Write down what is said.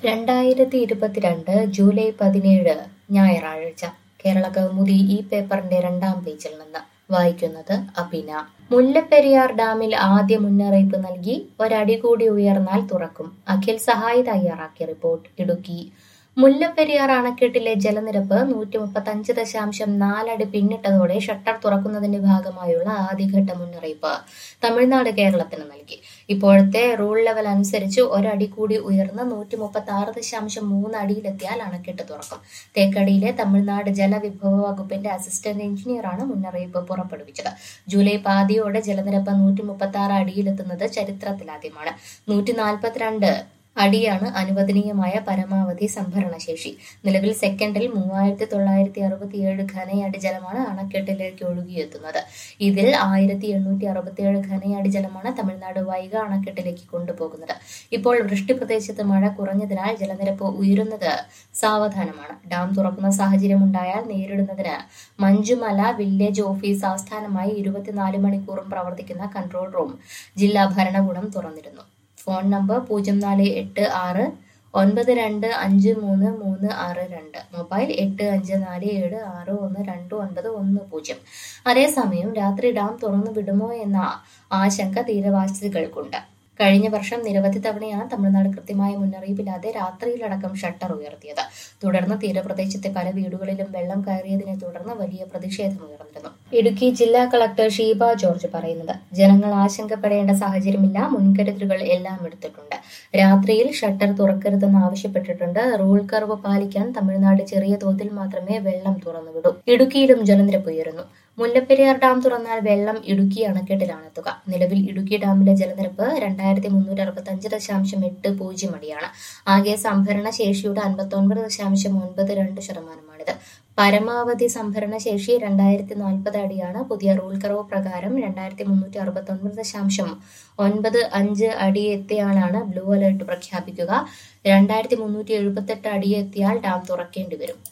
രണ്ടായിരത്തി ഇരുപത്തിരണ്ട് ജൂലൈ പതിനേഴ് ഞായറാഴ്ച കേരള കൗമുദി ഈ പേപ്പറിന്റെ രണ്ടാം പേജിൽ നിന്ന് വായിക്കുന്നത് അബിന മുല്ലപ്പെരിയാർ ഡാമിൽ ആദ്യ മുന്നറിയിപ്പ് നൽകി ഒരടി കൂടി ഉയർന്നാൽ തുറക്കും അഖിൽ സഹായി തയ്യാറാക്കിയ റിപ്പോർട്ട് ഇടുക്കി മുല്ലപ്പെരിയാർ അണക്കെട്ടിലെ ജലനിരപ്പ് നൂറ്റി മുപ്പത്തഞ്ച് ദശാംശം നാലടി പിന്നിട്ടതോടെ ഷട്ടർ തുറക്കുന്നതിന്റെ ഭാഗമായുള്ള ആദ്യഘട്ട മുന്നറിയിപ്പ് തമിഴ്നാട് കേരളത്തിന് നൽകി ഇപ്പോഴത്തെ റൂൾ ലെവൽ അനുസരിച്ച് ഒരടി കൂടി ഉയർന്ന് നൂറ്റി മുപ്പത്തി ആറ് ദശാംശം മൂന്ന് അടിയിലെത്തിയാൽ അണക്കെട്ട് തുറക്കും തേക്കടിയിലെ തമിഴ്നാട് ജലവിഭവ വകുപ്പിന്റെ അസിസ്റ്റന്റ് എഞ്ചിനീയറാണ് മുന്നറിയിപ്പ് പുറപ്പെടുവിച്ചത് ജൂലൈ പാതിയോടെ ജലനിരപ്പ് നൂറ്റി മുപ്പത്തി ആറ് അടിയിലെത്തുന്നത് ചരിത്രത്തിലാദ്യമാണ് നൂറ്റി നാൽപ്പത്തിരണ്ട് അടിയാണ് അനുവദനീയമായ പരമാവധി സംഭരണശേഷി നിലവിൽ സെക്കൻഡിൽ മൂവായിരത്തി തൊള്ളായിരത്തി അറുപത്തിയേഴ് ഘനയടി ജലമാണ് അണക്കെട്ടിലേക്ക് ഒഴുകിയെത്തുന്നത് ഇതിൽ ആയിരത്തി എണ്ണൂറ്റി അറുപത്തിയേഴ് ഘനയടി ജലമാണ് തമിഴ്നാട് വൈഗ അണക്കെട്ടിലേക്ക് കൊണ്ടുപോകുന്നത് ഇപ്പോൾ വൃഷ്ടി പ്രദേശത്ത് മഴ കുറഞ്ഞതിനാൽ ജലനിരപ്പ് ഉയരുന്നത് സാവധാനമാണ് ഡാം തുറക്കുന്ന സാഹചര്യമുണ്ടായാൽ നേരിടുന്നതിന് മഞ്ജുമല വില്ലേജ് ഓഫീസ് ആസ്ഥാനമായി ഇരുപത്തിനാല് മണിക്കൂറും പ്രവർത്തിക്കുന്ന കൺട്രോൾ റൂം ജില്ലാ ഭരണകൂടം തുറന്നിരുന്നു ഫോൺ നമ്പർ പൂജ്യം നാല് എട്ട് ആറ് ഒൻപത് രണ്ട് അഞ്ച് മൂന്ന് മൂന്ന് ആറ് രണ്ട് മൊബൈൽ എട്ട് അഞ്ച് നാല് ഏഴ് ആറ് ഒന്ന് രണ്ട് ഒൻപത് ഒന്ന് പൂജ്യം അതേസമയം രാത്രി ഡാം തുറന്നു വിടുമോ എന്ന ആശങ്ക തീരവാസികൾക്കുണ്ട് കഴിഞ്ഞ വർഷം നിരവധി തവണയാണ് തമിഴ്നാട് കൃത്യമായ മുന്നറിയിപ്പില്ലാതെ രാത്രിയിലടക്കം ഷട്ടർ ഉയർത്തിയത് തുടർന്ന് തീരപ്രദേശത്തെ പല വീടുകളിലും വെള്ളം കയറിയതിനെ തുടർന്ന് വലിയ പ്രതിഷേധമുയർന്നിരുന്നു ഇടുക്കി ജില്ലാ കളക്ടർ ഷീബ ജോർജ് പറയുന്നത് ജനങ്ങൾ ആശങ്കപ്പെടേണ്ട സാഹചര്യമില്ല മുൻകരുതലുകൾ എല്ലാം എടുത്തിട്ടുണ്ട് രാത്രിയിൽ ഷട്ടർ തുറക്കരുതെന്ന് ആവശ്യപ്പെട്ടിട്ടുണ്ട് റൂൾ കർവ് പാലിക്കാൻ തമിഴ്നാട് ചെറിയ തോതിൽ മാത്രമേ വെള്ളം തുറന്നുവിടൂ ഇടുക്കിയിലും ജലനിരപ്പ് ഉയരുന്നു മുല്ലപ്പെരിയാർ ഡാം തുറന്നാൽ വെള്ളം ഇടുക്കി അണക്കെട്ടിലാണ് എത്തുക നിലവിൽ ഇടുക്കി ഡാമിലെ ജലനിരപ്പ് രണ്ടായിരത്തി മുന്നൂറ്റി അറുപത്തി അഞ്ച് ദശാംശം എട്ട് പൂജ്യം അടിയാണ് ആകെ സംഭരണ ശേഷിയുടെ അൻപത്തി ഒൻപത് ദശാംശം ഒൻപത് രണ്ട് ശതമാനമാണിത് പരമാവധി സംഭരണ ശേഷി രണ്ടായിരത്തി നാൽപ്പത് അടിയാണ് പുതിയ റൂൾ കർവ് പ്രകാരം രണ്ടായിരത്തി മുന്നൂറ്റി അറുപത്തി ഒൻപത് ദശാംശം ഒൻപത് അഞ്ച് അടി എത്തിയാലാണ് ബ്ലൂ അലർട്ട് പ്രഖ്യാപിക്കുക രണ്ടായിരത്തി മുന്നൂറ്റി എഴുപത്തെട്ട് അടി എത്തിയാൽ ഡാം തുറക്കേണ്ടി വരും